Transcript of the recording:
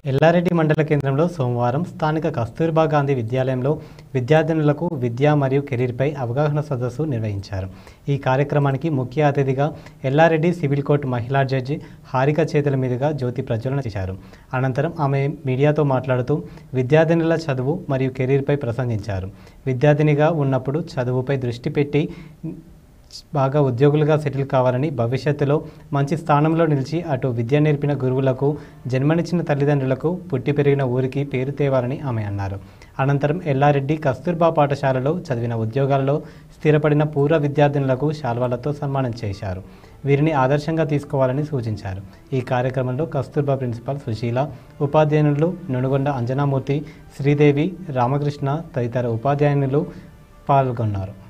ఎల్లారెడ్డి మండల కేంద్రంలో సోమవారం స్థానిక కస్తూర్బా గాంధీ విద్యాలయంలో విద్యార్థినులకు విద్య మరియు కెరీర్పై అవగాహన సదస్సు నిర్వహించారు ఈ కార్యక్రమానికి ముఖ్య అతిథిగా ఎల్లారెడ్డి సివిల్ కోర్టు మహిళా జడ్జి హారిక చేతుల మీదుగా జ్యోతి ప్రజ్వలన చేశారు అనంతరం ఆమె మీడియాతో మాట్లాడుతూ విద్యార్థినుల చదువు మరియు కెరీర్పై ప్రసంగించారు విద్యార్థినిగా ఉన్నప్పుడు చదువుపై దృష్టి పెట్టి బాగా ఉద్యోగులుగా సెటిల్ కావాలని భవిష్యత్తులో మంచి స్థానంలో నిలిచి అటు విద్య నేర్పిన గురువులకు జన్మనిచ్చిన తల్లిదండ్రులకు పుట్టి పెరిగిన ఊరికి పేరు తేవాలని ఆమె అన్నారు అనంతరం ఎల్లారెడ్డి కస్తూర్బా పాఠశాలలో చదివిన ఉద్యోగాలలో స్థిరపడిన పూర్వ విద్యార్థినులకు శాల్వాలతో సన్మానం చేశారు వీరిని ఆదర్శంగా తీసుకోవాలని సూచించారు ఈ కార్యక్రమంలో కస్తూర్బా ప్రిన్సిపాల్ సుశీల ఉపాధ్యాయునులు నునుగొండ అంజనామూర్తి శ్రీదేవి రామకృష్ణ తదితర ఉపాధ్యాయునులు పాల్గొన్నారు